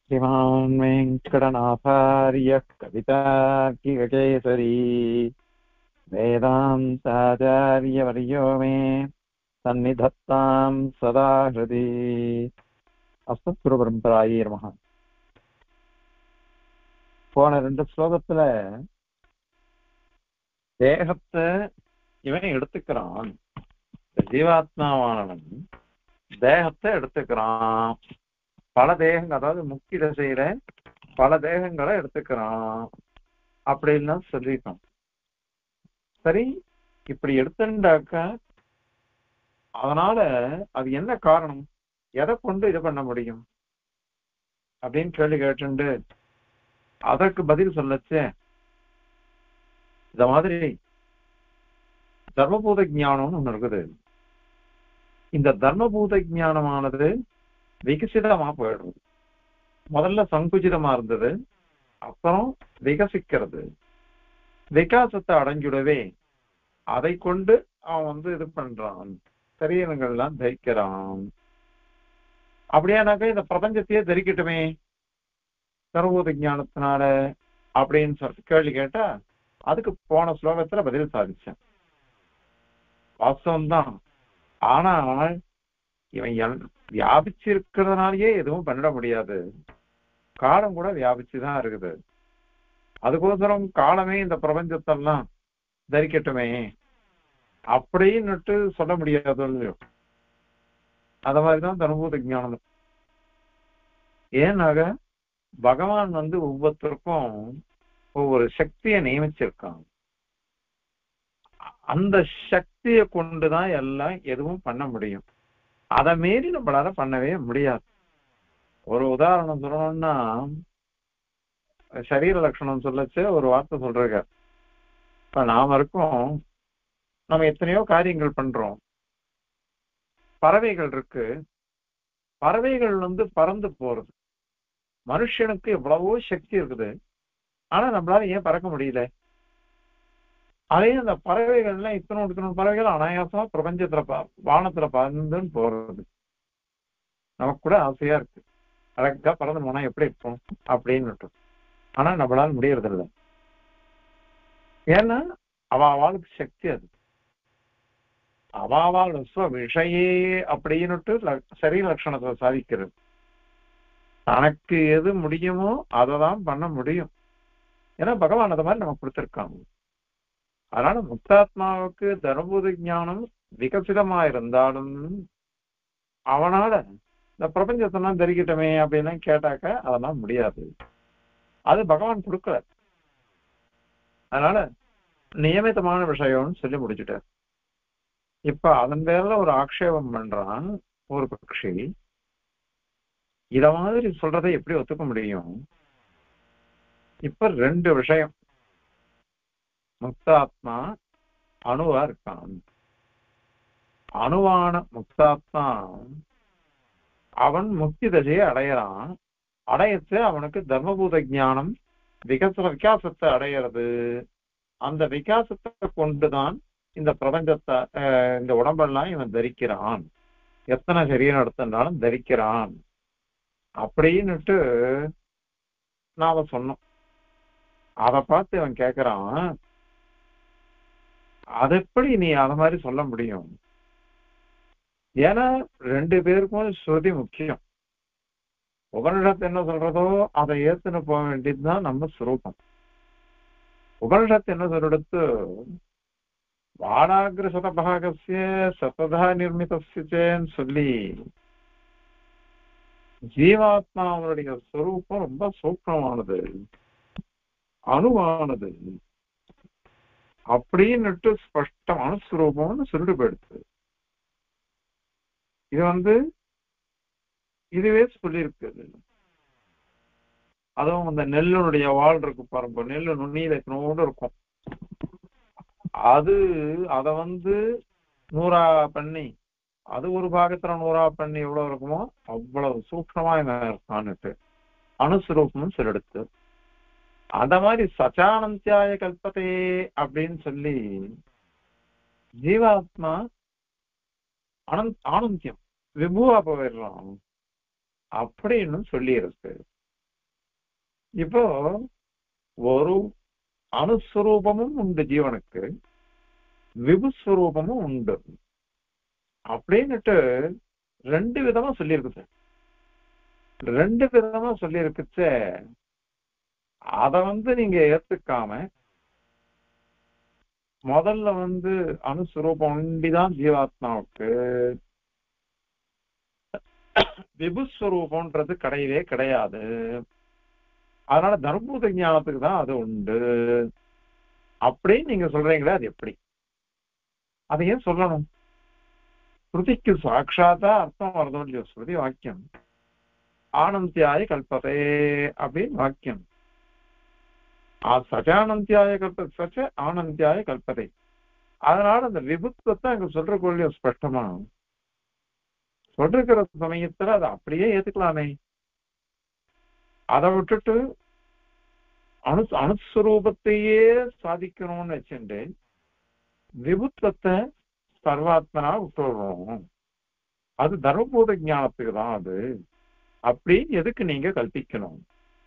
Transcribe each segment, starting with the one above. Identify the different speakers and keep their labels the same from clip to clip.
Speaker 1: श्रीमान् वेङ्कटनाथार्यः कवितार्किककेसरी वेदान्ताचार्यवर्यो मे सन्निधत्तां सदा हृदि அஸ்மத்குருபரம்பராயே நமக போன ரெண்டு ஸ்லோகத்துல தேகத்தை இவன் எடுத்துக்கிறான் இந்த ஜீவாத்மாவானவன் தேகத்தை எடுத்துக்கிறான் பல தேகங்கள் அதாவது முக்கிய தசையில பல தேகங்களை எடுத்துக்கிறான் அப்படின்லாம் சொல்லிட்டோம் சரி இப்படி எடுத்துட்டாக்கா அதனால அது என்ன காரணம் எதை கொண்டு இது பண்ண முடியும் அப்படின்னு கேள்வி கேட்டுண்டு அதற்கு பதில் சொல்லச்சே இந்த மாதிரி தர்மபூத ஞானம்னு ஒண்ணு இருக்குது இந்த தர்மபூத ஞானமானது விகசிதமா போயிடும் முதல்ல சங்குச்சிதமா இருந்தது அப்புறம் விகசிக்கிறது விகாசத்தை அடைஞ்சுடவே அதை கொண்டு அவன் வந்து இது பண்றான் சரீரங்கள்லாம் தரிக்கிறான் அப்படியானாக்கா இந்த பிரபஞ்சத்தையே தரிக்கட்டுமே சர்வோத ஞானத்தினால அப்படின்னு சொல்லி கேள்வி கேட்டா அதுக்கு போன ஸ்லோகத்துல பதில் சாதிச்சேன் வாஸ்தவம்தான் ஆனால் இவன் எல்- வியாபிச்சிருக்கிறதுனாலயே எதுவும் பண்ணிட முடியாது காலம் கூட வியாபிச்சுதான் இருக்குது அதுக்கோசரம் காலமே இந்த பிரபஞ்சத்தெல்லாம் தரிக்கட்டுமே அப்படின்னுட்டு சொல்ல முடியாது இல்லையோ அத மாதிரிதான் தனுபூத ஞானம் ஏன்னாக பகவான் வந்து ஒவ்வொருத்தருக்கும் ஒவ்வொரு சக்தியை நியமிச்சிருக்கான் அந்த சக்தியை கொண்டுதான் எல்லாம் எதுவும் பண்ண முடியும் அதை மீறி நம்மளால பண்ணவே முடியாது ஒரு உதாரணம் சொல்லணும்னா சரீர லட்சணம் சொல்லச்சு ஒரு வார்த்தை சொல்றாங்க இப்ப நாம இருக்கோம் நம்ம எத்தனையோ காரியங்கள் பண்றோம் பறவைகள் இருக்கு பறவைகள் வந்து பறந்து போறது மனுஷனுக்கு எவ்வளவோ சக்தி இருக்குது ஆனா நம்மளால ஏன் பறக்க முடியல அதே அந்த பறவைகள்லாம் இத்தனை இத்தனை பறவைகள் அனாயாசமா பிரபஞ்சத்துல பா- வானத்துல பறந்துன்னு போறது நமக்கு கூட ஆசையா இருக்கு அழகா பறந்து போனா எப்படி இருக்கும் அப்படின்னு ஆனா நம்மளால முடியறது இல்லை ஏன்னா அவ அவளுக்கு சக்தி அது அவாவால் ஸ்வ விஷயே அப்படின்னுட்டு ல- சரீர லட்சணத்தை சாதிக்கிறது தனக்கு எது முடியுமோ அதை தான் பண்ண முடியும் ஏன்னா பகவான் அதை மாதிரி நமக்கு கொடுத்திருக்காங்க அதனால முக்தாத்மாவுக்கு தர்மபூத ஞானம் விகசிதமா இருந்தாலும் அவனால இந்த பிரபஞ்சத்தெல்லாம் தெரிக்கட்டுமே அப்படின்லாம் கேட்டாக்க அதெல்லாம் முடியாது அது பகவான் கொடுக்கல அதனால நியமிதமான விஷயம்னு சொல்லி முடிச்சுட்டார் இப்ப அதன் பேர்ல ஒரு ஆக்ஷேபம் பண்றான் ஒரு பக்ஷி இத மாதிரி சொல்றதை எப்படி ஒத்துக்க முடியும் இப்ப ரெண்டு விஷயம் முக்தாத்மா அணுவா இருக்கான் அணுவான முக்தாத்மா அவன் முக்தி தசையை அடையறான் அடையச்சு அவனுக்கு தர்மபூத ஞானம் விகச விகாசத்தை அடையிறது அந்த விகாசத்தை கொண்டுதான் இந்த பிரபஞ்சத்தை அஹ், இந்த உடம்பெல்லாம் இவன் தரிக்கிறான் எத்தனை சரீரம் எடுத்திருந்தாலும் தரிக்கிறான் அப்படின்னுட்டு நாம சொன்னோம் அத பார்த்து இவன் கேக்குறான் அது எப்படி நீ அத மாதிரி சொல்ல முடியும் ஏன்னா ரெண்டு பேருக்கும் ஸ்ருதி முக்கியம் உபனிஷத்து என்ன சொல்றதோ அதை ஏத்துன்னு போக வேண்டியதுதான் நம்ம சுரூபம் உபனிஷத்து என்ன சொல்றது வாடாகிர சதபாகசிய சததா நிர்மிதன்னு சொல்லி ஜீவாத்மா அவனுடைய ஸ்வரூபம் ரொம்ப சூக்மமானது அணுவானது அப்படின்னுட்டு ஸ்பஷ்டமான ஸ்வரூபம்னு சொல்லிட்டு போயிடுது இது வந்து இதுவே சொல்லியிருக்குது அதுவும் அந்த நெல்லுனுடைய வால் இருக்கு பாருங்க நெல்லு நுண்ணியில இருக்கணும் இருக்கும் அது அத வந்து நூறா பண்ணி அது ஒரு பாகத்துல நூறா பண்ணி எவ்வளவு இருக்குமோ அவ்வளவு சூக்ஷமா இவன் இருக்கான்னுட்டு அணுஸ்வரூபம்னு சொல்லெடுத்து அந்த மாதிரி சச்சானந்தியாய கல்பத்தே அப்படின்னு சொல்லி ஜீவாத்மா அனந்த் ஆனந்தியம் விபுவா போயிடுறான் அப்படின்னு சொல்லி இருக்கு இப்போ ஒரு அணுஸ்வரூபமும் உண்டு ஜீவனுக்கு விபுஸ்வரூபமும் உண்டு அப்படின்னுட்டு ரெண்டு விதமா சொல்லியிருக்கு சார் ரெண்டு விதமா சொல்லியிருக்குச்ச அத வந்து நீங்க ஏத்துக்காம முதல்ல வந்து அணுஸ்வரூபம் ஒண்டிதான் ஜீவாத்மாவுக்கு விபுஸ்வரூபம்ன்றது கிடையவே கிடையாது அதனால தர்மபூத ஞானத்துக்கு தான் அது உண்டு அப்படின்னு நீங்க சொல்றீங்களே அது எப்படி அதை ஏன் சொல்லணும் ஸ்ருதிக்கு சாட்சாத்தா அர்த்தம் வரதோ இல்லையோ ஸ்ருதி வாக்கியம் ஆனந்தியாய கல்பதே அப்படின்னு வாக்கியம் ஆ சஜானந்தியாய கல்ப சச்ச ஆனந்தியாய கல்பதை அதனால அந்த விபுத்துவத்தை அங்க சொல்ற கொள்ளையோ ஸ்பஷ்டமா சொல்லிருக்கிற சமயத்துல அதை அப்படியே ஏத்துக்கலாமே அதை விட்டுட்டு அணு அணுஸ்வரூபத்தையே சாதிக்கணும்னு வச்சுட்டு விபுத்தத்தை சர்வாத்மனா விட்டுடுறோம் அது தர்மபூத ஞானத்துக்கு தான் அது அப்படின்னு எதுக்கு நீங்க கல்பிக்கணும்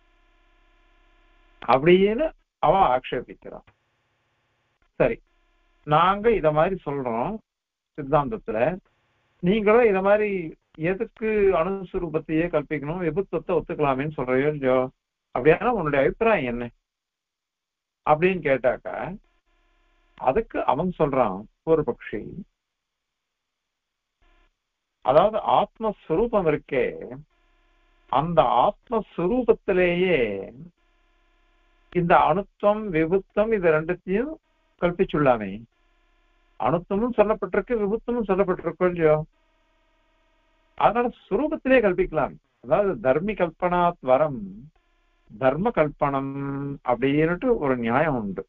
Speaker 1: அப்படின்னு அவ ஆக்ஷேபிக்கிறான் சரி நாங்க இத மாதிரி சொல்றோம் சித்தாந்தத்துல நீங்களும் இத மாதிரி எதுக்கு அணுஸ்வரூபத்தையே கல்பிக்கணும் விபுத்தத்தை ஒத்துக்கலாமேன்னு சொல்றையோ இல்லையோ அப்படின்னா உன்னுடைய அபிப்பிராயம் என்ன அப்படின்னு கேட்டாக்கா அதுக்கு அவன் சொல்றான் ஒரு பக்ஷி அதாவது ஆத்மஸ்வரூபம் இருக்கே அந்த ஆத்மஸ்வரூபத்திலேயே இந்த அணுத்தம் விபுத்தம் இது ரெண்டுத்தையும் கல்பிச்சுள்ளாமே அணுத்தமும் சொல்லப்பட்டிருக்கு விபுத்தமும் சொல்லப்பட்டிருக்கு இல்லையோ அதனால சுரூபத்திலே கல்பிக்கலாம் அதாவது தர்மி கல்பனாத் வரம் தர்ம கல்பனம் அப்படின்னுட்டு ஒரு நியாயம் உண்டு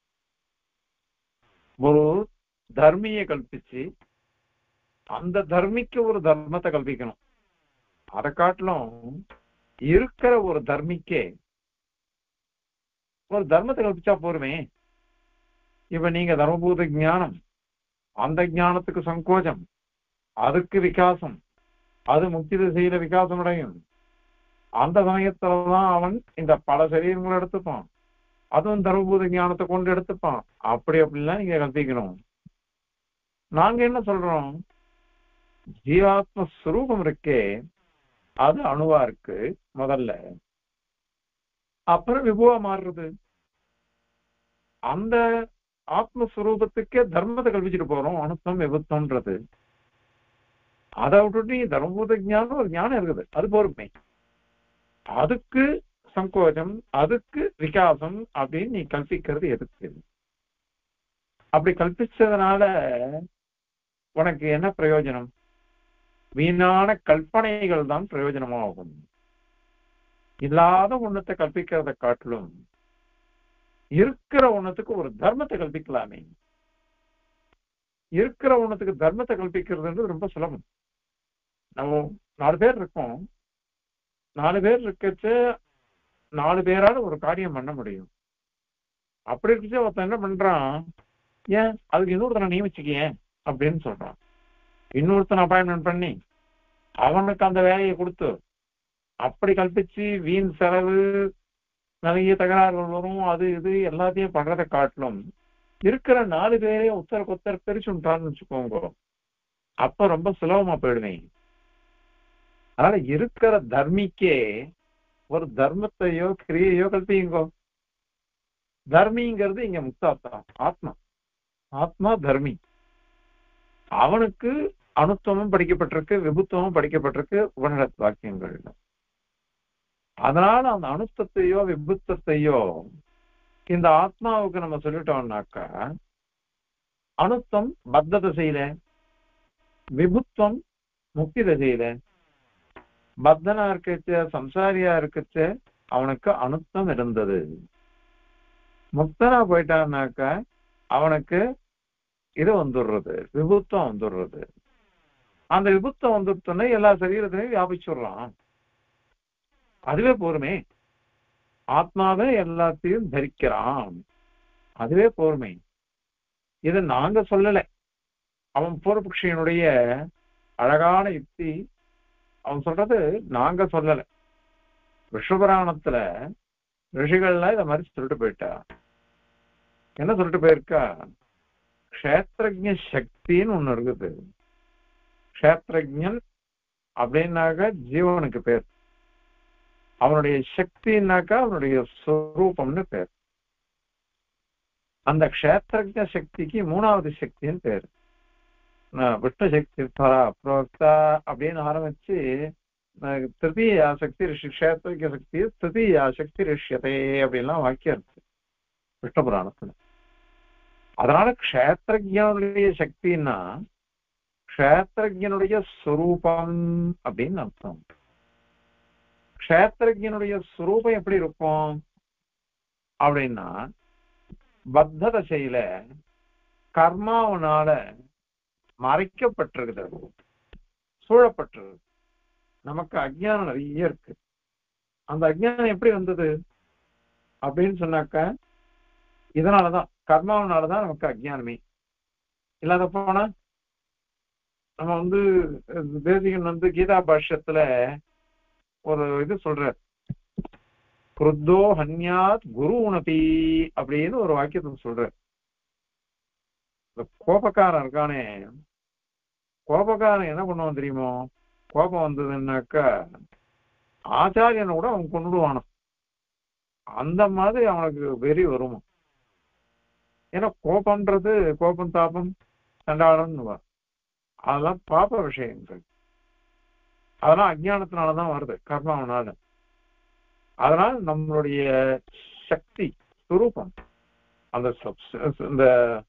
Speaker 1: ஒரு தர்மிய கல்பிச்சு அந்த தர்மிக்கு ஒரு தர்மத்தை கல்பிக்கணும் அதை காட்டிலும் இருக்கிற ஒரு தர்மிக்கே ஒரு தர்மத்தை கல்பிச்சா போருமே இப்ப நீங்க தர்மபூத ஞானம் அந்த ஞானத்துக்கு சங்கோஜம் அதுக்கு விகாசம் அது முக்தி திசையில விகாசம் அடையும் அந்த சமயத்துலதான் அவன் இந்த பல சரீரங்களை எடுத்துப்பான் அதுவும் தர்மபூத ஞானத்தை கொண்டு எடுத்துப்பான் அப்படி அப்படிலாம் நீங்க கல்பிக்கணும் நாங்க என்ன சொல்றோம் ஜீவாத்ம ஸ்வரூபம் இருக்கே அது அணுவா இருக்கு முதல்ல அப்புறம் விபுவா மாறுறது அந்த ஆத்மஸ்வரூபத்துக்கே தர்மத்தை கல்விச்சுட்டு போறோம் அனுத்தம் விபத்தம்ன்றது அதை விட்டுட்டு நீ தர்மபூத ஞானம் ஒரு ஞானம் இருக்குது அது போருமே அதுக்கு சங்கோஜம் அதுக்கு விகாசம் அப்படின்னு நீ கல்பிக்கிறது எதுக்கு அப்படி கல்பிச்சதுனால உனக்கு என்ன பிரயோஜனம் வீணான கல்பனைகள் தான் பிரயோஜனமாகும் இல்லாத ஒண்ணத்தை கல்பிக்கிறத காட்டிலும் இருக்கிற ஒண்ணத்துக்கு ஒரு தர்மத்தை கல்பிக்கலாமே இருக்கிற ஒண்ணத்துக்கு தர்மத்தை கல்பிக்கிறதுன்றது ரொம்ப சுலபம் நம்ம நாலு பேர் இருக்கோம் நாலு பேர் இருக்கச்சு நாலு பேரால ஒரு காரியம் பண்ண முடியும் அப்படி இருக்கச்சு ஒருத்தன் என்ன பண்றான் ஏன் அதுக்கு இன்னொருத்தனை நியமிச்சுக்கேன் அப்படின்னு சொல்றான் இன்னொருத்தன் அப்பாயின்மெண்ட் பண்ணி அவனுக்கு அந்த வேலையை கொடுத்து அப்படி கல்பிச்சு வீண் செலவு நிறைய தகராறுகள் வரும் அது இது எல்லாத்தையும் பண்றதை காட்டிலும் இருக்கிற நாலு பேரையும் ஒத்தர் கொத்தர் பிரிச்சுட்டான்னு வச்சுக்கோங்க அப்ப ரொம்ப சுலபமா போயிடுவேன் அதனால இருக்கிற தர்மிக்கே ஒரு தர்மத்தையோ கிரியையோ கல்பியுங்கோ தர்மிங்கிறது இங்க முக்தாத்மா ஆத்மா ஆத்மா தர்மி அவனுக்கு அணுத்துவமும் படிக்கப்பட்டிருக்கு விபுத்துவமும் படிக்கப்பட்டிருக்கு உபனிடத் வாக்கியங்கள் அதனால அந்த அணுத்தத்தையோ விபுத்தத்தையோ இந்த ஆத்மாவுக்கு நம்ம சொல்லிட்டோம்னாக்கா அணுத்தம் பத்த திசையில விபுத்தம் முக்தி திசையில பத்தனா இருக்கச்ச சம்சாரியா இருக்கச்ச அவனுக்கு அணுத்தம் இருந்தது முக்தனா போயிட்டான்னாக்க அவனுக்கு இது வந்துடுறது விபுத்தம் வந்துடுறது அந்த விபுத்தம் வந்துட்டோன்னே எல்லா சரீரத்திலையும் வியாபிச்சுடுறான் அதுவே போருமே ஆத்மாவே எல்லாத்தையும் தரிக்கிறான் அதுவே போருமே இதை நாங்க சொல்லல அவன் பூர்வபக்ஷியனுடைய அழகான யுக்தி அவன் சொல்றது நாங்க சொல்லல விஸ்வபுராணத்துல ரிஷிகள்லாம் இத மாதிரி சொல்லிட்டு போயிட்டா என்ன சொல்லிட்டு போயிருக்கா க்ஷேத்திரஜ சக்தின்னு ஒண்ணு இருக்குது க்ஷேத்திரஜன் அப்படின்னாக்க ஜீவனுக்கு பேர் அவனுடைய சக்தின்னாக்கா அவனுடைய ஸ்வரூபம்னு பேர் அந்த க்ஷேத்திரஜ சக்திக்கு மூணாவது சக்தின்னு பேர் அஹ் விஷ்ணு சக்தி பரா புரோக்தா அப்படின்னு ஆரம்பிச்சு அஹ் திருத்தீய சக்தி ரிஷி க்ஷேத்திரஜ சக்தி திருத்தீய சக்தி ரிஷ்யதே அப்படின்லாம் வாக்கியம் இருக்கு விஷ்ணு புராணத்துல அதனால க்ஷேத்திரஜனுடைய சக்தின்னா க்ஷேத்திரஜனுடைய ஸ்வரூபம் அப்படின்னு அர்த்தம் க்ஷேத்திரஜனுடைய ஸ்வரூபம் எப்படி இருக்கும் அப்படின்னா பத்த தசையில கர்மாவனால மறைக்கப்பட்டிருக்குது அது. சூழப்பட்டிருக்கு நமக்கு அஜ்ஞானம் நிறைய இருக்கு அந்த அஜ்ஞானம் எப்படி வந்தது அப்படின்னு சொன்னாக்க இதனாலதான் கர்மாவனாலதான் நமக்கு அஜ்ஞானமே இல்லாத போனா நம்ம வந்து அஹ், தேசிகன் வந்து கீதா பாஷ்யத்துல ஒரு இது சொல்றார் குருத்தோ ஹன்யாத் குரு உணபி அப்படின்னு ஒரு வாக்கியத்தை சொல்றார் இந்த கோபக்காரன் இருக்கானே கோபக்காரன் என்ன பண்ணுவான் தெரியுமோ கோபம் வந்ததுன்னாக்கா ஆச்சாரியனை கூட அவன் கொண்டுடுவானாம் அந்த மாதிரி அவனுக்கு வெறி வருமா ஏன்னா கோபம்ன்றது கோபம் தாபம் சண்டாளம்னு அதெல்லாம் பாப விஷயங்கள் அதெல்லாம் அஜ்ஞானத்தினாலதான் வருது கர்மாவனால அதனால் நம்மளுடைய சக்தி சுரூபம் அந்த சப்- இந்த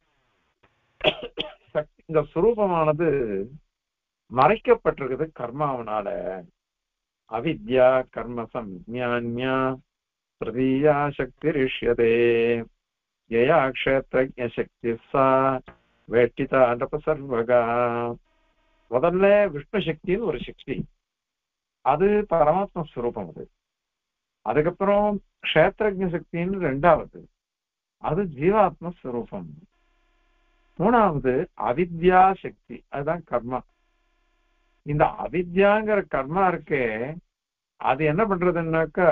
Speaker 1: சக்தி இந்த சுரூபமானது மறைக்கப்பட்டிருக்குது கர்மாவனால அவித்யா கர்ம சம்ஞான்யா பிரதீயா சக்தி ரிஷ்யதே யயா க்ஷேத்ரஜ சக்தி சா வேட்டிதா சர்வகா முதல்ல விஷ்ணு சக்தின்னு ஒரு சக்தி அது பரமாத்ம ஸ்வரூபம் அது அதுக்கப்புறம் க்ஷேத்திரஜ சக்தின்னு ரெண்டாவது அது ஜீவாத்ம ஸ்வரூபம் மூணாவது அவித்யா சக்தி அதுதான் கர்மா இந்த அவித்யாங்கிற கர்மா இருக்கே அது என்ன பண்றதுன்னாக்கா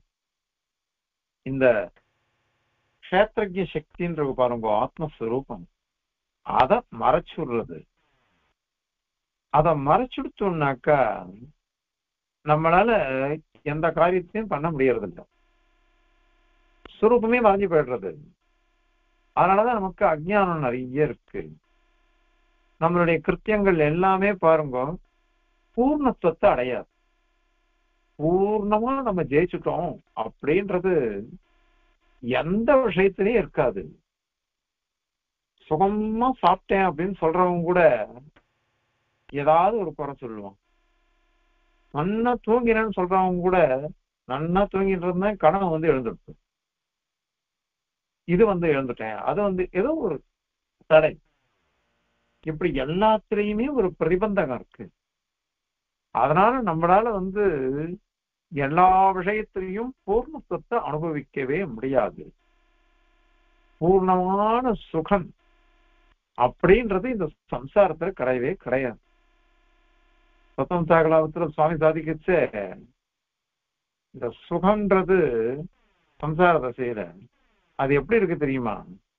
Speaker 1: இந்த க்ஷேத்திரஜ சக்தின்றது பாருங்க ஆத்மஸ்வரூபம் அத மறைச்சுடுறது அத மறைச்சுடுத்தோம்னாக்கா நம்மளால எந்த காரியத்தையும் பண்ண முடியறது இல்ல சுரூபமே மறைஞ்சு போயிடுறது அதனாலதான் நமக்கு அஜ்ஞானம் நிறைய இருக்கு நம்மளுடைய கிருத்தியங்கள் எல்லாமே பாருங்க பூர்ணத்துவத்தை அடையாது பூர்ணமா நம்ம ஜெயிச்சுட்டோம் அப்படின்றது எந்த விஷயத்திலையும் இருக்காது சுகமா சாப்பிட்டேன் அப்படின்னு சொல்றவங்க கூட ஏதாவது ஒரு குறை சொல்லுவான் நன்னா தூங்கினேன்னு சொல்றவங்க கூட நன்னா தூங்கிட்டு இருந்தேன் கனவு வந்து எழுந்துடுச்சு இது வந்து எழுந்துட்டேன் அது வந்து ஏதோ ஒரு தடை இப்படி எல்லாத்துலயுமே ஒரு பிரதிபந்தகம் இருக்கு அதனால நம்மளால வந்து எல்லா விஷயத்திலையும் பூர்ணத்துவத்தை அனுபவிக்கவே முடியாது பூர்ணமான சுகம் அப்படின்றது இந்த சம்சாரத்துல கிடையவே கிடையாது சத்தம் சாகலாபத்துல சுவாமி சாதிக்கச்சே இந்த சுகம்ன்றது சம்சார தசையில அது எப்படி இருக்கு தெரியுமா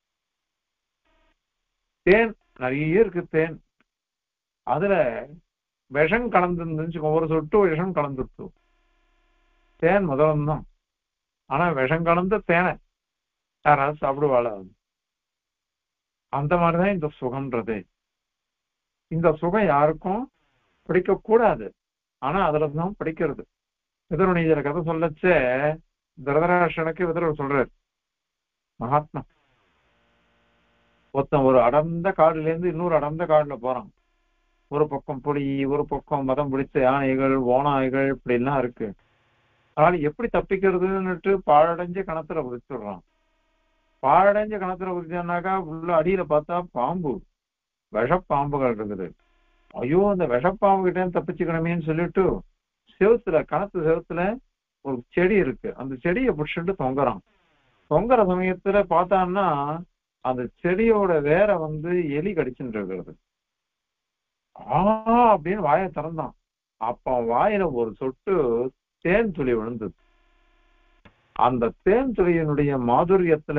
Speaker 1: தேன் நிறைய இருக்கு தேன் அதுல விஷம் கலந்துருந்துச்சு ஒரு சொட்டு விஷம் கலந்துருச்சு தேன் முதலம் தான் ஆனா விஷம் கலந்த தேனை யாராவது சாப்பிடுவாளா அந்த மாதிரிதான் இந்த சுகம்ன்றது இந்த சுகம் யாருக்கும் பிடிக்க கூடாது ஆனா அதுல தான் பிடிக்கிறது விதருணீஜர கதை சொல்லச்சே திருதராஷனுக்கு விதரர் சொல்றாரு மகாத்மா ஒருத்தன் ஒரு அடர்ந்த காடுல இருந்து இன்னொரு அடர்ந்த காடுல போறான் ஒரு பக்கம் புலி ஒரு பக்கம் மதம் பிடிச்ச யானைகள் ஓநாய்கள் இப்படி எல்லாம் இருக்கு அதனால எப்படி தப்பிக்கிறதுன்னுட்டு பாழடைஞ்ச கணத்துல குதிச்சுடுறான் பாழடைஞ்ச கணத்துல குதிச்சானாக்கா உள்ள அடியில பார்த்தா பாம்பு விஷப்பாம்புகள் இருக்குது ஐயோ அந்த விஷப்பாம்பு கிட்ட இருந்து தப்பிச்சுக்கணுமேன்னு சொல்லிட்டு செவுத்துல கணத்து செவுத்துல ஒரு செடி இருக்கு அந்த செடியை பிடிச்சிட்டு தொங்குறான் தொங்குற சமயத்துல பார்த்தான்னா அந்த செடியோட வேற வந்து எலி கடிச்சுட்டு இருக்கிறது ஆ அப்படின்னு வாயை திறந்தான் அப்ப அவன் வாயில ஒரு சொட்டு தேன் துளி விழுந்தது அந்த தேன் துளியினுடைய மாதுரியத்துல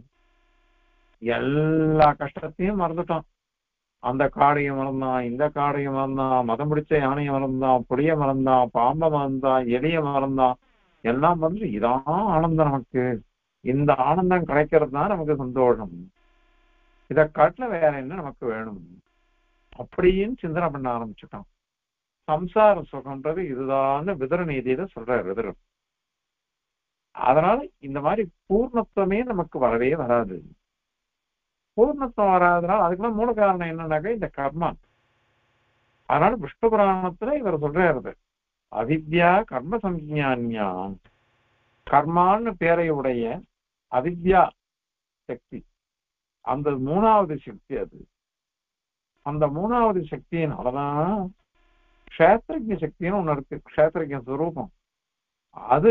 Speaker 1: எல்லா கஷ்டத்தையும் மறந்துட்டான் அந்த காடையை மறந்தான் இந்த காடையை மறந்தான் மதம் பிடிச்ச யானையை மறந்தான் புளிய மறந்தான் பாம்பை மறந்தான் எலிய மறந்தான் எல்லாம் வந்து இதான் ஆனந்தம் நமக்கு இந்த ஆனந்தம் கிடைக்கிறது தான் நமக்கு சந்தோஷம் இதை காட்டுல வேற என்ன நமக்கு வேணும் அப்படின்னு சிந்தனை பண்ண ஆரம்பிச்சுட்டான் சம்சார சுகம்ன்றது இதுதான் விதர நீதியில சொல்றாரு விதரர் அதனால இந்த மாதிரி பூர்ணத்துவமே நமக்கு வரவே வராது பூர்ணத்துவம் வராதனால அதுக்கெல்லாம் மூல காரணம் என்னன்னாக்கா இந்த கர்மா அதனால விஷ்ணு புராணத்துல இவர் சொல்றாரு அவித்யா கர்ம சஞ்ஞான்யா கர்மான்னு பேரை உடைய அவித்யா சக்தி அந்த மூணாவது சக்தி அது அந்த மூணாவது சக்தியினாலதான் கஷேத்திரஜ சக்தின்னு ஒண்ணு இருக்கு கஷேத்திரஜ சுரூபம் அது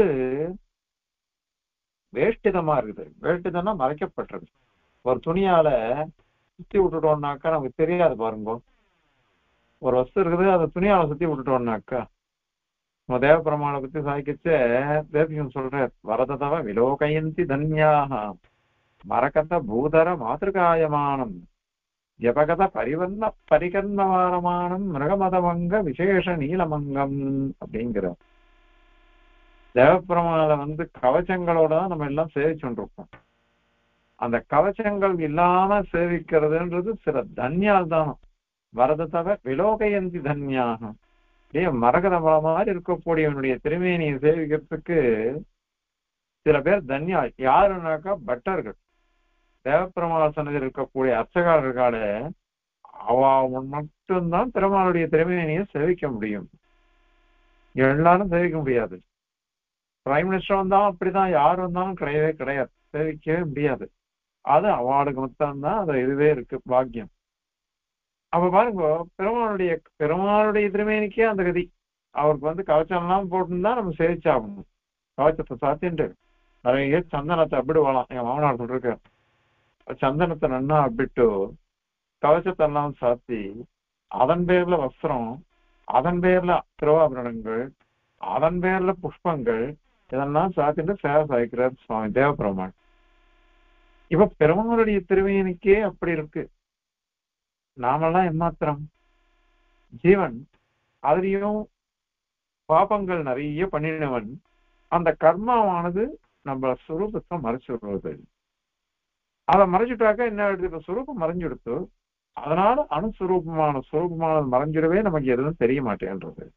Speaker 1: வேஷ்டிதமா இருக்குது வேஷ்டிதம்னா மறைக்கப்பட்டிருக்கு ஒரு துணியால சுத்தி விட்டுட்டோம்னாக்கா நமக்கு தெரியாது பாருங்க ஒரு வஸ்து இருக்குது அதை துணியால சுத்தி விட்டுட்டோம்னாக்கா நம்ம தேவ பிரமாணை பத்தி சாய்க்கச்ச தேவியம் சொல்ற வரததவ விலோகயந்தி தன்யாக மரகத பூதர மாத்திருகாயமானம் ஜபகத பரிவர்ண பரிகர்ணவாரமானம் மிருகமதமங்க விசேஷ நீலமங்கம் அப்படிங்கிற தேவப்பிரமாண வந்து கவச்சங்களோட தான் நம்ம எல்லாம் சேவிச்சுருப்போம் அந்த கவச்சங்கள் இல்லாம சேவிக்கிறதுன்றது சில தன்யால் தான் வரத தவிர விலோகயந்தி தன்யாகம் அப்படியே மரகத மலை மாதிரி இருக்கக்கூடியவனுடைய திருமேனியை சேவிக்கிறதுக்கு சில பேர் தன்யா யாருனாக்கா பட்டர்கள் தேவப்பெருமாள் சன்னதியில் இருக்கக்கூடிய அர்ச்சகாரர்களால அவ மட்டும்தான் பெருமாளுடைய திருமேனியை சேவிக்க முடியும் எல்லாரும் சேவிக்க முடியாது பிரைம் மினிஸ்டர் வந்தாலும் அப்படிதான் யார் வந்தாலும் கிடையவே கிடையாது சேவிக்கவே முடியாது அது அவளுக்கு மட்டும்தான் அது இதுவே இருக்கு பாக்கியம் அப்ப பாருங்க பெருமாளுடைய பெருமாளுடைய திருமேனிக்கே அந்த கதி அவருக்கு வந்து கவச்சம் எல்லாம் போட்டுருந்தா நம்ம சேவிச்சாகணும் கவச்சத்தை சாத்தின்ட்டு நிறைய சந்தனத்தை அப்பிடுவாளாம் என் மாமனார் சொல்லிருக்காரு சந்தனத்தை நன்னா அப்பிட்டு கவச்சத்தை எல்லாம் சாத்தி அதன் பேர்ல வஸ்திரம் அதன் பேர்ல திருவாபரணங்கள் அதன் பேர்ல புஷ்பங்கள் இதெல்லாம் சாத்திட்டு சேவை சாய்க்கிறார் சுவாமி தேவபெருமாள் இப்ப பெருமாளுடைய திருவேணிக்கே அப்படி இருக்கு நாமெல்லாம் எம்மாத்திரம் ஜீவன் அதுலயும் பாபங்கள் நிறைய பண்ணினவன் அந்த கர்மாவானது நம்ம சுரூபத்தை மறைச்சு விடுறது அதை மறைச்சுட்டாக்க என்ன ஆயிடுது இப்ப சுரூபம் மறைஞ்சுடுத்து அதனால அணுசுரூபமான சுரூபமானது மறைஞ்சிடவே நமக்கு எதுவும் தெரிய மாட்டேன்றது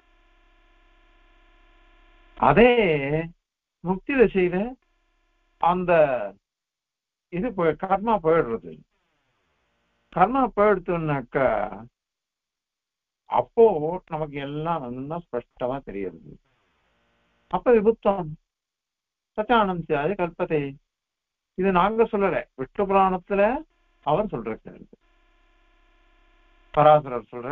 Speaker 1: அதே முக்தி தசையில அந்த இது போய் கர்மா போயிடுறது கர்மா போயிடுத்துனாக்கா அப்போ நமக்கு எல்லாம் நல்லா ஸ்பஷ்டமா தெரியுது அப்ப விபுத்தம் சச்சானந்தியாதி கல்பத்தை இது நாங்க சொல்லல விஷ்ணு புராணத்துல அவர் சொல்றாரு பராசரர் சொல்ற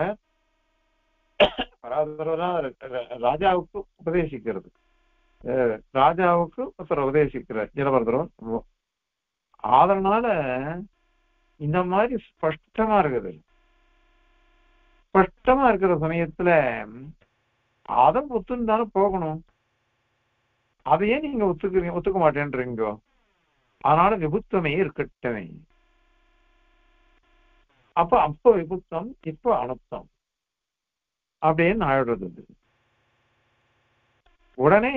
Speaker 1: பராசரர் ராஜாவுக்கு உபதேசிக்கிறது ராஜாவுக்கு ஒருத்தர் உபதேசிக்கிறார் ஜலபரதரன் அதனால இந்த மாதிரி ஸ்பஷ்டமா இருக்குது ஸ்பஷ்டமா இருக்கிற சமயத்துல அதை ஒத்துன்னு தானே போகணும் அதையே நீங்க ஒத்துக்கிறீங்க ஒத்துக்க மாட்டேன்றீங்க அதனால விபுத்தமே இருக்கட்டுமே அப்ப அப்ப விபுத்தம் இப்ப அனுத்தம் அப்படின்னு ஆயிடுறது உடனே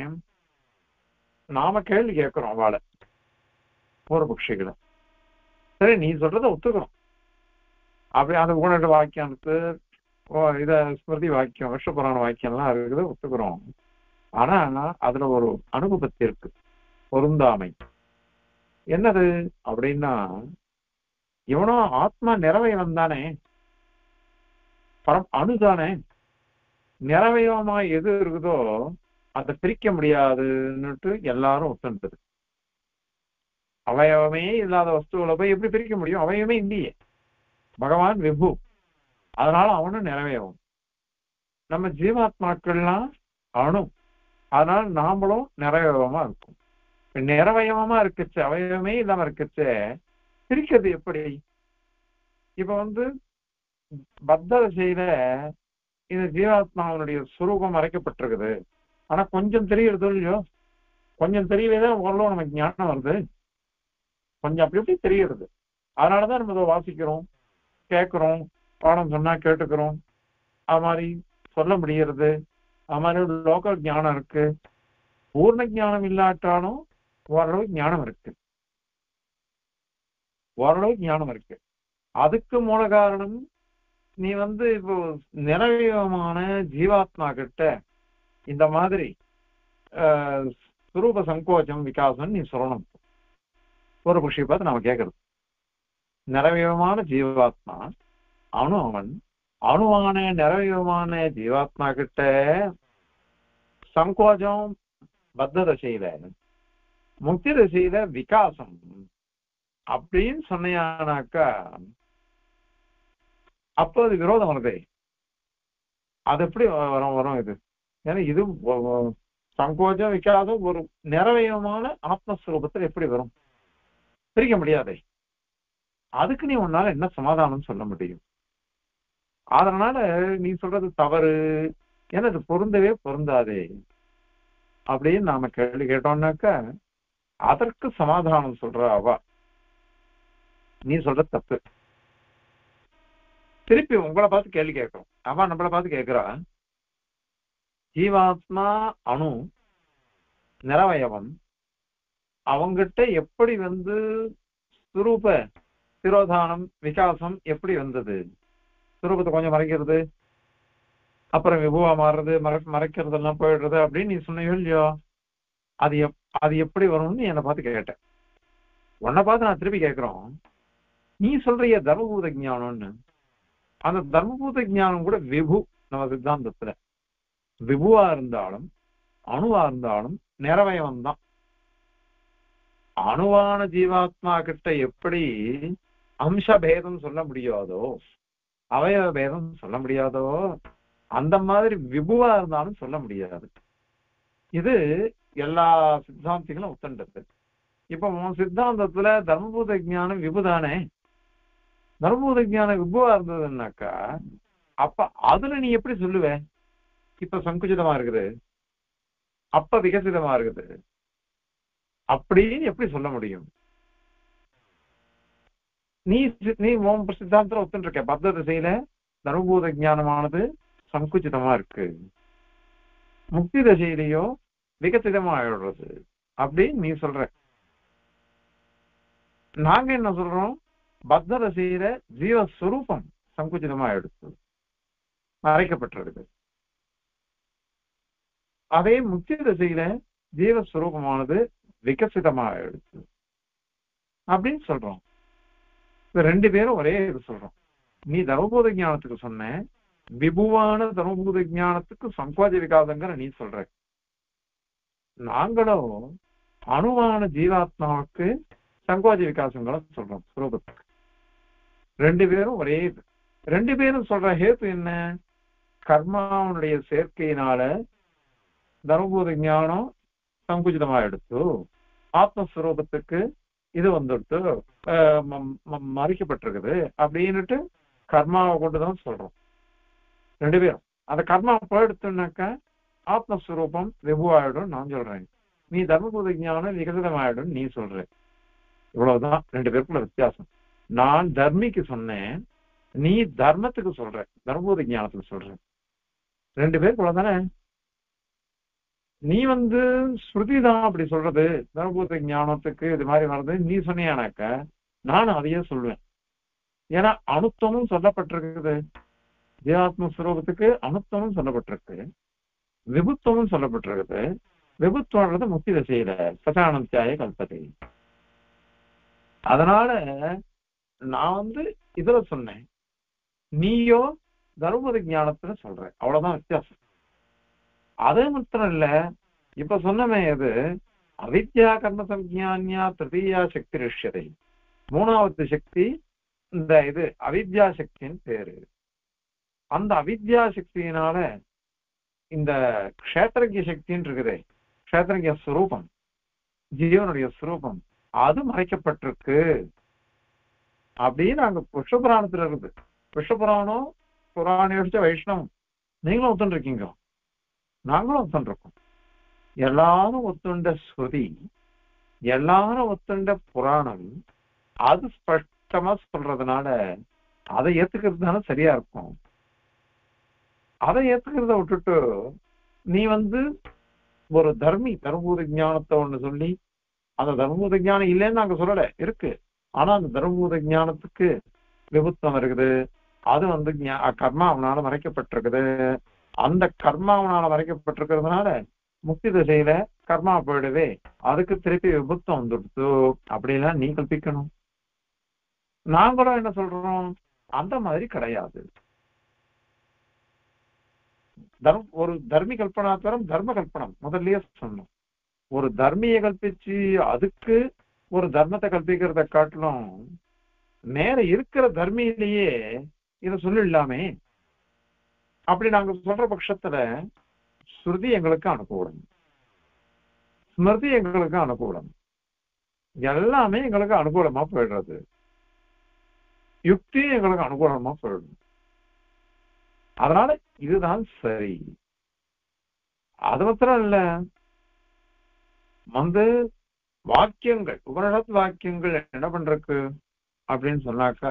Speaker 1: நாம கேள்வி கேட்கிறோம் வாழை பூர்வபக்ஷிகளை சரி நீ சொல்றத ஒத்துக்கிறோம் அப்படி அந்த ஊனட்டு வாக்கியம்க்கு இத ஸ்மிருதி வாக்கியம் வருஷ புராண வாக்கியம்லாம் இருக்குது ஒத்துக்கிறோம் ஆனா அதுல ஒரு அனுபவத்தி இருக்கு பொருந்தாமை என்னது அப்படின்னா இவனும் ஆத்மா நிறவயவன் தானே பரம் அணுதானே நிறவயவமா எது இருக்குதோ அதை பிரிக்க முடியாதுன்னுட்டு எல்லாரும் ஒத்துன்றது அவயவமே இல்லாத வஸ்துகளை போய் எப்படி பிரிக்க முடியும் அவயவமே இல்லையே பகவான் விபு அதனால அவனும் நிறைவேறும் நம்ம ஜீவாத்மாக்கள்லாம் அணு அதனால நாமளும் நிறைவயவமா இருக்கும் நிறவயவமா இருக்குச்சு அவயவமே இல்லாம இருக்குச்சு பிரிக்கிறது எப்படி இப்ப வந்து பத்த திசையில இந்த ஜீவாத்மாவனுடைய சுரூபம் மறைக்கப்பட்டிருக்குது ஆனா கொஞ்சம் தெரியுறதோ இல்லையோ கொஞ்சம் தெரியவே தான் ஓரளவு நமக்கு ஞானம் வருது கொஞ்சம் அப்படி அப்படி தெரியுது அதனாலதான் நம்ம இதை வாசிக்கிறோம் கேட்கிறோம் பாடம் சொன்னா கேட்டுக்கிறோம் அது மாதிரி சொல்ல முடியறது அது மாதிரி லோக்கல் ஞானம் இருக்கு பூர்ண ஞானம் இல்லாட்டாலும் ஓரளவு ஞானம் இருக்கு ஓரளவு ஞானம் இருக்கு அதுக்கு மூல காரணம் நீ வந்து இப்போ நிறைவமான ஜீவாத்மா கிட்ட இந்த மாதிரி ஆஹ், சுரூப சங்கோச்சம் விகாசம் நீ சொல்லணும் ஒரு புஷி பார்த்து நாம கேட்கறது நிறைவமான ஜீவாத்மா அணு அவன் அணுவான நிறைவமான ஜீவாத்மா கிட்ட சங்கோஜம் பத்த தசையில முக்தி தசையில விகாசம் அப்படின்னு சொன்னையானாக்கா அப்போ அது விரோதம் வருதே அது எப்படி வரும் வரும் இது ஏன்னா இது வ- வ- சங்கோஜம் விகாசம் ஒரு நிறைவயமான ஆத்மஸ்வரூபத்தில் எப்படி வரும் பிரிக்க முடியாதே அதுக்கு நீ உன்னால என்ன சமாதானம் சொல்ல முடியும் அதனால நீ சொல்றது தவறு ஏன்னா அது பொருந்தவே பொருந்தாதே அப்படின்னு நாம கேள்வி கேட்டோம்னாக்கா அதற்கு சமாதானம் சொல்ற அவ நீ சொல்ற தப்பு திருப்பி உங்களை பார்த்து கேள்வி கேட்கிறோம் அவ நம்மளை பார்த்து கேட்கிறா ஜீவாத்மா அணு நிறவயவன் அவங்கிட்ட எப்படி வந்து சுரூப திரோதானம் விகாசம் எப்படி வந்தது சுரூபத்தை கொஞ்சம் மறைக்கிறது அப்புறம் விபுவா மாறுறது மறை மறைக்கிறது எல்லாம் போயிடுறது அப்படின்னு நீ சொன்னீங்க இல்லையோ அது எப் அது எப்படி வரும்னு நீ என்னை பார்த்து கேட்டேன் உன்னை பார்த்து நான் திருப்பி கேட்கிறோம் நீ சொல்றிய தர்மபூத ஞானம்னு அந்த தர்மபூத ஞானம் கூட விபு நம்ம சித்தாந்தத்துல விபுவா இருந்தாலும் அணுவா இருந்தாலும் நிறவயவன் தான் அணுவான ஜீவாத்மா கிட்ட எப்படி அம்ச பேதம் சொல்ல முடியாதோ அவயவ பேதம் சொல்ல முடியாதோ அந்த மாதிரி விபுவா இருந்தாலும் சொல்ல முடியாது இது எல்லா சித்தாந்திகளும் ஒத்துண்டது இப்ப உன் சித்தாந்தத்துல தர்மபூத ஞானம் விபுதானே தர்மபூத ஞானம் விபுவா இருந்ததுன்னாக்கா அப்ப அதுல நீ எப்படி சொல்லுவ இப்ப சங்குச்சிதமா இருக்குது அப்ப விகசிதமா இருக்குது அப்படின்னு எப்படி சொல்ல முடியும் நீ சி- நீ உன் சித்தாந்தத்துல ஒத்துருக்க பத்த திசையில தர்மபூத ஞானமானது சங்குச்சிதமா இருக்கு முக்தி தசையிலேயோ விகசிதமா ஆயிடுறது அப்படின்னு நீ சொல்ற நாங்க என்ன சொல்றோம் பத்த தசையில ஜீவஸ்வரூபம் சங்குச்சிதமா ஆயிடுச்சு மறைக்கப்பட்டிருக்கு அதே முக்தி தசையில ஜீவஸ்வரூபமானது விகசிதமா ஆயிடுச்சு அப்படின்னு சொல்றோம் இப்ப ரெண்டு பேரும் ஒரே இது சொல்றோம் நீ தர்மபூத ஞானத்துக்கு சொன்ன விபுவான தர்மபூத ஞானத்துக்கு சங்கோஜ விகாசங்கிற நீ சொல்ற நாங்களும் அணுவான ஜீவாத்மாவுக்கு சங்கோஜ விகாசங்களை சொல்றோம் சுரூபத்துக்கு ரெண்டு பேரும் ஒரே இது ரெண்டு பேரும் சொல்ற ஹேத்து என்ன கர்மாவனுடைய சேர்க்கையினால தர்மபூத ஞானம் சங்குச்சிதமா எடுத்து ஆத்மஸ்வரூபத்துக்கு இது வந்துட்டு அஹ், ம- ம- மறைக்கப்பட்டிருக்குது அப்படின்னுட்டு கர்மாவை கொண்டுதான் சொல்றோம் ரெண்டு பேரும் அந்த கர்மா போயிடுத்துனாக்கா ஆத்மஸ்வரூபம் விபுவாயிடும் நான் சொல்றேன் நீ தர்மபூத ஞானம் விகசிதமாயிடும் நீ சொல்ற இவ்வளவுதான் ரெண்டு பேருக்குள்ள வித்தியாசம் நான் தர்மிக்கு சொன்னேன் நீ தர்மத்துக்கு சொல்ற தர்மபூத ஞானத்துக்கு சொல்ற ரெண்டு பேருக்குள்ள தானே நீ வந்து ஸ்ருதி தான் அப்படி சொல்றது தர்மபூத ஞானத்துக்கு இது மாதிரி வர்றது நீ சொன்னியானாக்க நானும் அதையே சொல்லுவேன் ஏன்னா அணுத்தமும் சொல்லப்பட்டிருக்குது ஜீவாத்ம ஸ்வரூபத்துக்கு அணுத்தமும் சொல்லப்பட்டிருக்கு விபுத்துவமும் சொல்லப்பட்டிருக்குது விபுத்துவன்றது முக்தி திசையில சதானந்தியாய கல்பதை அதனால நான் வந்து இதுல சொன்னேன் நீயோ தர்மபுத ஞானத்துல சொல்ற அவ்வளவுதான் வித்தியாசம் அது மாத்திரம் இல்ல இப்ப சொன்னமே இது அவித்யா கர்ம சஞ்ஞானியா திருத்தீயா சக்தி ரிஷ்யதை மூணாவது சக்தி இந்த இது அவித்யா சக்தின்னு பேரு அந்த அவித்யா சக்தியினால இந்த க்ஷேத்திரஜ்ய சக்தின்னு இருக்குதே க்ஷேத்திரஜ்ய ஸ்வரூபம் ஜீவனுடைய ஸ்வரூபம் அது மறைக்கப்பட்டிருக்கு அப்படின்னு அங்க புஷ்பபுராணத்துல இருக்குது புஷ்பபுராணம் புராணியோட வைஷ்ணவம் நீங்களும் ஒத்துன்னு இருக்கீங்க நாங்களும் ஒத்துன்னு இருக்கோம் எல்லாரும் ஒத்துண்ட ஸ்ருதி எல்லாரும் ஒத்துண்ட புராணம் அது ஸ்பஷ்டமா சொல்றதுனால அதை ஏத்துக்கிறது தானே சரியா இருக்கும் அதை ஏத்துக்கிறத விட்டுட்டு நீ வந்து ஒரு தர்மி தர்மபூத ஞானத்தை ஒண்ணு சொல்லி அந்த தர்மபூத ஞானம் இல்லைன்னு நாங்க சொல்லல இருக்கு ஆனா அந்த தர்மபூத ஞானத்துக்கு விபுத்தம் இருக்குது அது வந்து ஞா- கர்மாவனால மறைக்கப்பட்டிருக்குது அந்த கர்மாவனால மறைக்கப்பட்டிருக்கிறதுனால முக்தி திசையில கர்மா போயிடுவே அதுக்கு திருப்பி விபுத்தம் வந்துடுத்து அப்படிலாம் நீ கல்பிக்கணும் நாங்களும் என்ன சொல்றோம் அந்த மாதிரி கிடையாது தர்ம ஒரு தர்மி கல்பனாத்தரம் தர்ம கல்பனம் முதல்லயே சொன்னோம் ஒரு தர்மிய கல்பிச்சு அதுக்கு ஒரு தர்மத்தை கல்பிக்கிறத காட்டிலும் நேர இருக்கிற தர்மியிலேயே இத சொல்லிடலாமே அப்படி நாங்க சொல்ற பட்சத்துல ஸ்ருதி எங்களுக்கு அனுகூலம் ஸ்மிருதி எங்களுக்கு அனுகூலம் எல்லாமே எங்களுக்கு அனுகூலமா போயிடுறது யுக்தியும் எங்களுக்கு அனுகூலமா போயிடும் அதனால இதுதான் சரி அது மாத்திரம் இல்ல வந்து வாக்கியங்கள் உபனிஷத் வாக்கியங்கள் என்ன பண்றக்கு அப்படின்னு சொன்னாக்கா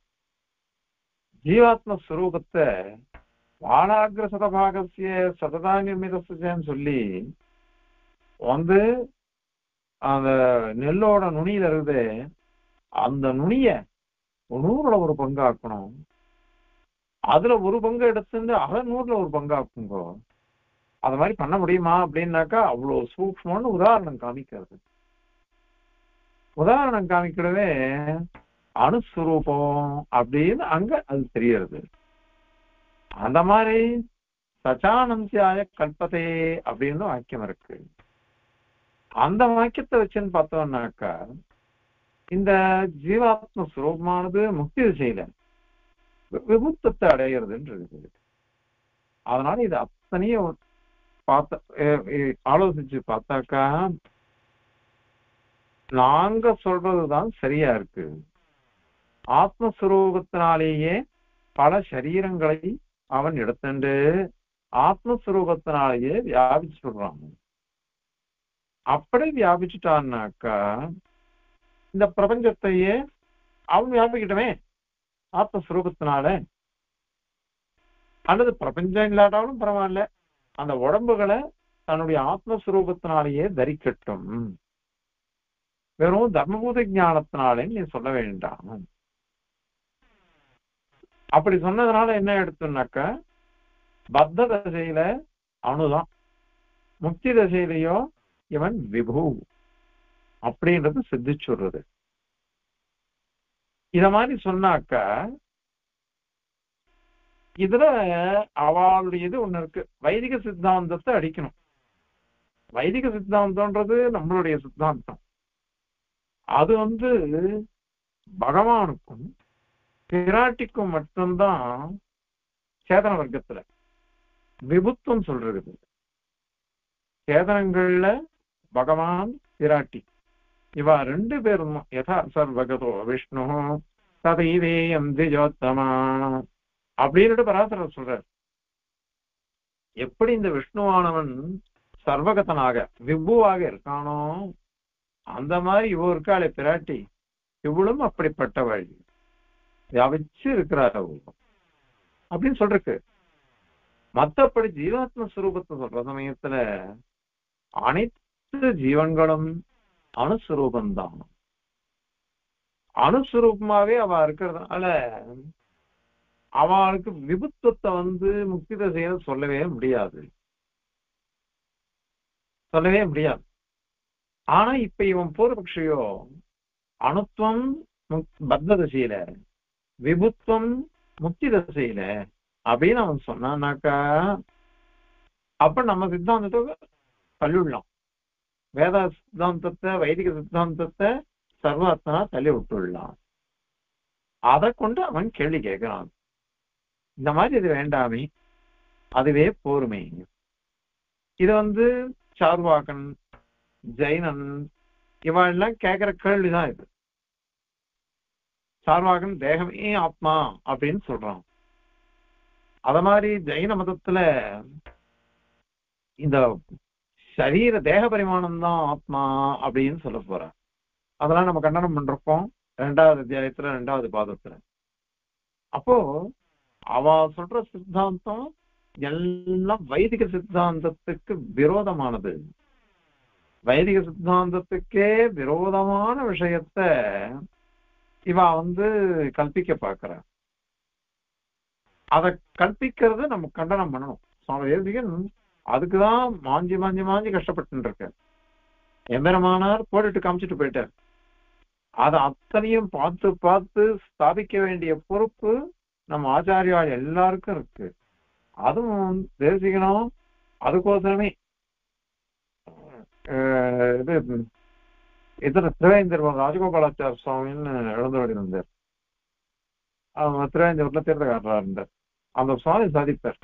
Speaker 1: ஜீவாத்ம ஸ்வரூபத்தை வானாகிர சதபாகசிய சததா நிர்மிதன்னு சொல்லி வந்து அந்த நெல்லோட நுனியில இருக்குது அந்த நுனிய நூறுல ஒரு பங்காக்கணும் அதுல ஒரு பங்கு எடுத்துட்டு அதை நூறுல ஒரு பங்காக்குங்க அது மாதிரி பண்ண முடியுமா அப்படின்னாக்கா அவ்வளவு சூக்ஷ்மம்னு உதாரணம் காமிக்கிறது உதாரணம் காமிக்கிறதே அணுஸ்வரூபம் அப்படின்னு அங்க அது தெரியறது அந்த மாதிரி சச்சானந்தியாய கல்பதே அப்படின்னு வாக்கியம் இருக்கு அந்த வாக்கியத்தை வச்சுன்னு பார்த்தோம்னாக்கா இந்த ஜீவாத்ம சுரூபமானது முக்தி திசையில விபுத்தத்தை அடைகிறதுன்னு இருக்குது அதனால இது அத்தனையும் பார்த்த அஹ் அஹ் ஆலோசிச்சு பார்த்தாக்கா நாங்க சொல்றதுதான் சரியா இருக்கு ஆத்மஸ்வரூபத்தினாலேயே பல சரீரங்களை அவன் எடுத்துண்டு ஆத்மஸ்வரூபத்தினாலேயே வியாபிச்சுடுறான் அப்படி வியாபிச்சுட்டான்னாக்கா இந்த பிரபஞ்சத்தையே அவன் வியாபிக்கிட்டமே ஆத்மஸ்வரூபத்தினால அல்லது பிரபஞ்சம் இல்லாட்டாலும் பரவாயில்ல அந்த உடம்புகளை தன்னுடைய ஆத்மஸ்வரூபத்தினாலேயே தரிக்கட்டும் வெறும் தர்மபூத ஞானத்தினாலே நீ சொல்ல வேண்டாம் அப்படி சொன்னதுனால என்ன எடுத்தோம்னாக்க பத்த தசையில அணுதான் முக்தி தசையிலையோ இவன் விபு அப்படின்றது சித்திச்சுடுறது இத மாதிரி சொன்னாக்க இதுல அவளுடைய இது ஒண்ணு இருக்கு வைதிக சித்தாந்தத்தை அடிக்கணும் வைதிக சித்தாந்தம்ன்றது நம்மளுடைய சித்தாந்தம் அது வந்து பகவானுக்கும் பிராட்டிக்கும் மட்டும்தான் சேதன வர்க்கத்துல விபுத்துவம் சொல்றது சேதனங்கள்ல பகவான் பிராட்டி இவா ரெண்டு பேரும் யதா சர்வகதோ விஷ்ணு ததைவேயம் திஜோத்தமா அப்படின்னு பராசரர் சொல்றார் எப்படி இந்த விஷ்ணுவானவன் சர்வகதனாக விபுவாக இருக்கானோ அந்த மாதிரி இவ இருக்காளே பிராட்டி இவளும் அப்படிப்பட்டவள் வியாபிச்சு இருக்கிறார் அவளும் அப்படின்னு சொல்றக்கு மத்தபடி ஜீவாத்ம ஸ்வரூபத்தை சொல்ற சமயத்துல அனைத்து ஜீவன்களும் அணுஸ்வரூபந்தான் அணுஸ்வரூபமாவே அவ இருக்கிறதுனால அவளுக்கு விபுத்துவத்தை வந்து முக்தி தசையில சொல்லவே முடியாது சொல்லவே முடியாது ஆனா இப்ப இவன் பூர்வபக்ஷியோ அணுத்துவம் முக்- பத்த தசையில விபுத்துவம் முக்தி தசையில அப்படின்னு அவன் சொன்னானாக்கா அப்ப நம்ம சித்தாந்தத்தை தள்ளிவிடலாம் வேத சித்தாந்தத்தை வைதிக சித்தாந்தத்தை சர்வாத்மனா தள்ளி விட்டுடலாம் அதை கொண்டு அவன் கேள்வி கேட்கிறான் இந்த மாதிரி இது வேண்டாமே அதுவே போருமே இது வந்து சார்வாகன் ஜெயினன் இவன் எல்லாம் கேட்கிற கேள்விதான் இது சார்வாகன் தேகமே ஆத்மா அப்படின்னு சொல்றான் அத மாதிரி ஜெயின மதத்துல இந்த சரீர தேக பரிமாணம் தான் ஆத்மா அப்படின்னு சொல்ல போறா அதெல்லாம் நம்ம கண்டனம் பண்றோம் ரெண்டாவது அத்தியாயத்துல ரெண்டாவது பாதத்துல அப்போ அவ சொல்ற சித்தாந்தம் எல்லாம் வைதிக சித்தாந்தத்துக்கு விரோதமானது வைதிக சித்தாந்தத்துக்கே விரோதமான விஷயத்த இவ வந்து கல்பிக்க பாக்குற அத கல்பிக்கிறது நம்ம கண்டனம் பண்ணணும் சுவாமி தேசிகன் அதுக்குதான் மாஞ்சி மாஞ்சி மாஞ்சி கஷ்டப்பட்டு இருக்க எம்பெருமானார் போட்டுட்டு காமிச்சிட்டு போயிட்டார் அதை அத்தனையும் பார்த்து பார்த்து ஸ்தாபிக்க வேண்டிய பொறுப்பு நம்ம ஆச்சாரியால் எல்லாருக்கும் இருக்கு அதுவும் தேசிகனும் அதுக்கோசரமே அஹ் இது இதுல திருவேந்தர் ராஜகோபாலாச்சார சுவாமின்னு எழுந்தவடி இருந்தார் அவங்க திருவேந்தூர்ல தீர்த்தகாரரா இருந்தார் அந்த சுவாமி சாதிப்பார்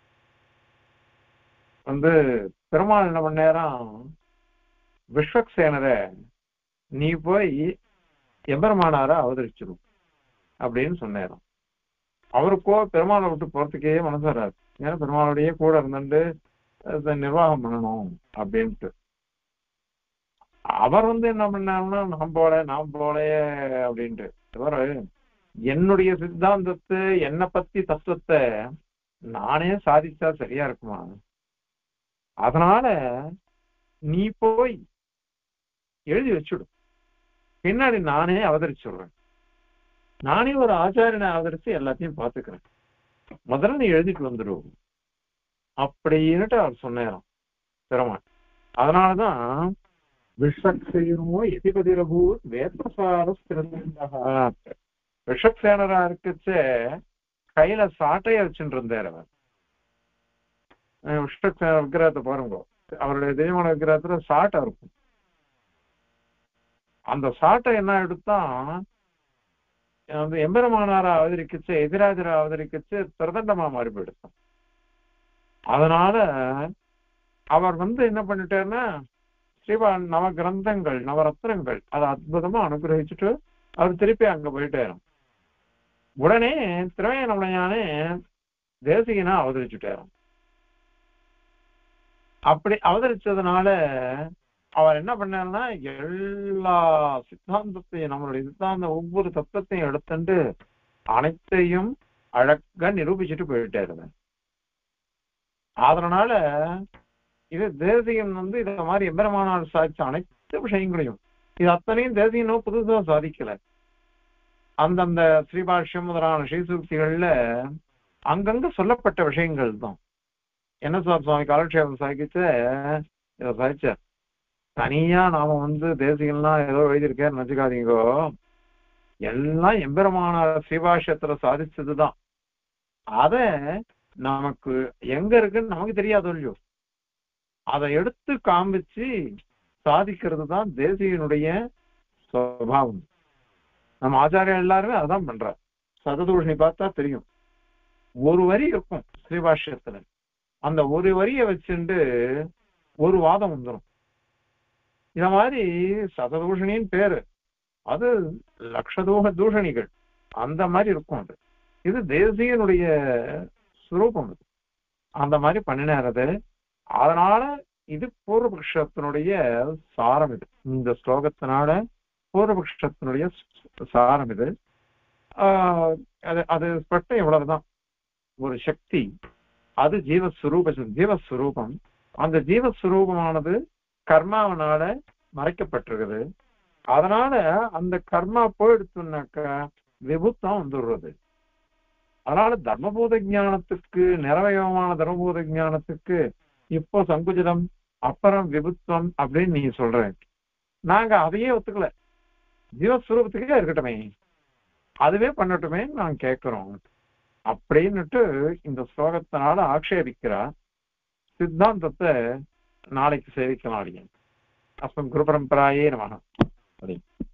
Speaker 1: வந்து பெருமாள் என்ன பண்ணேராம் விஸ்வக்சேனரை நீ போய் எம்பெருமானார அவதரிச்சிடும் அப்படின்னு சொன்னாராம் அவருக்கோ பெருமாளை விட்டு போறதுக்கே மனசு வராது ஏன்னா பெருமாளுடைய கூட இருந்துட்டு இதை நிர்வாகம் பண்ணணும் அப்படின்ட்டு அவர் வந்து என்ன பண்ணாருன்னா நான் போல நான் போலையே அப்படின்ட்டு இவர் என்னுடைய சித்தாந்தத்தை என்னை பத்தி தத்துவத்தை நானே சாதிச்சா சரியா இருக்குமா அதனால நீ போய் எழுதி வச்சுடு பின்னாடி நானே அவதரிச்சுடுறேன் நானே ஒரு ஆச்சாரியனை அவதரிச்சு எல்லாத்தையும் பாத்துக்கிறேன் முதல்ல நீ எழுதிட்டு வந்துடும் அப்படின்னுட்டு அவர் சொன்னாராம் பெருமாள் அதனாலதான் விஷக்சேனோ எதிபதிரபூத் வேத்ரசார விஷக்சேனரா இருக்குச்சே கையில சாட்டைய வச்சுட்டு இருந்தார் அவர் விஷக்சேன விக்கிரகத்தை பாருங்க அவருடைய தெய்வமான விக்கிரகத்துல சாட்டை இருக்கும் அந்த சாட்டை என்ன எடுத்தான் வந்து எம்பெருமானாரா அவதரிக்கிச்சு எதிராஜரா அவதரிக்கிச்சு பிரதண்டமா மாறி போயிடுச்சான் அதனால அவர் வந்து என்ன பண்ணிட்டாருன்னா ஸ்ரீபா நவ கிரந்தங்கள் நவரத்னங்கள் அதை அற்புதமா அனுகிரகிச்சுட்டு அவர் திருப்பி அங்க போயிட்டாராம் உடனே திரையனமலையானே தேசிகனா அவதரிச்சுட்டாராம் அப்படி அவதரிச்சதுனால அவர் என்ன பண்ணாருன்னா எல்லா சித்தாந்தத்தையும் நம்மளுடைய சித்தாந்த ஒவ்வொரு தத்துவத்தையும் எடுத்துட்டு அனைத்தையும் அழகா நிரூபிச்சுட்டு போயிட்டாரு அதனால இது தேசியம் வந்து இத மாதிரி எம்பெருமானார் சாதிச்ச அனைத்து விஷயங்களையும் இது அத்தனையும் தேசியனும் புதுசா சாதிக்கல அந்தந்த ஸ்ரீபாஷ்யம் முதலான ஸ்ரீசூக்திகள்ல அங்கங்க சொல்லப்பட்ட விஷயங்கள் தான் என்ன சார் சுவாமி காலக்ஷேபம் சாதிச்ச இதை சாதிச்சார் தனியா நாம வந்து தேசிகம்லாம் ஏதோ எழுதியிருக்கேன்னு நினைச்சுக்காதீங்கோ எல்லாம் எம்பெருமானார் ஸ்ரீபாஷ்யத்துல சாதிச்சதுதான் அத நமக்கு எங்க இருக்குன்னு நமக்கு தெரியாது இல்லையோ அதை எடுத்து காமிச்சு சாதிக்கிறது தான் தேசியனுடைய சுவாவம் நம்ம ஆச்சாரியம் எல்லாருமே அதான் பண்ற சததூஷணி பார்த்தா தெரியும் ஒரு வரி இருக்கும் ஸ்ரீபாஷ்யத்துல அந்த ஒரு வரியை வச்சுண்டு ஒரு வாதம் வந்துடும் இந்த மாதிரி சததூஷணின்னு பேரு அது லட்சதூக தூஷணிகள் அந்த மாதிரி இருக்கும் அது இது தேசியனுடைய சுரூபம் இது அந்த மாதிரி பண்ணினாரது அதனால இது பூர்வபக்ஷத்தினுடைய சாரம் இது இந்த ஸ்லோகத்தினால பூர்வபக்ஷத்தினுடைய சாரம் இது ஆஹ் அது அது ஸ்பஷ்டம் இவ்வளவுதான் ஒரு சக்தி அது ஜீவஸ்வரூப ஜீவஸ்வரூபம் அந்த ஜீவஸ்வரூபமானது கர்மாவனால மறைக்கப்பட்டிருக்குது அதனால அந்த கர்மா போயிடுச்சுனாக்க விபுத்தம் வந்துடுறது அதனால தர்மபூத ஞானத்துக்கு நிறவயமான தர்மபூத ஞானத்துக்கு இப்போ சங்குஜிதம் அப்புறம் விபுத்துவம் அப்படின்னு நீங்க சொல்ற நாங்க அதையே ஒத்துக்கல ஜீவஸ்வரூபத்துக்கே இருக்கட்டுமே அதுவே பண்ணட்டுமே நாங்க கேட்கிறோம் அப்படின்னுட்டு இந்த ஸ்லோகத்தினால ஆக்ஷேபிக்கிறா சித்தாந்தத்தை நாளைக்கு சேவிக்கலாம் அடிங்க அப்ப குரு பரம்பராயே நமக அப்படி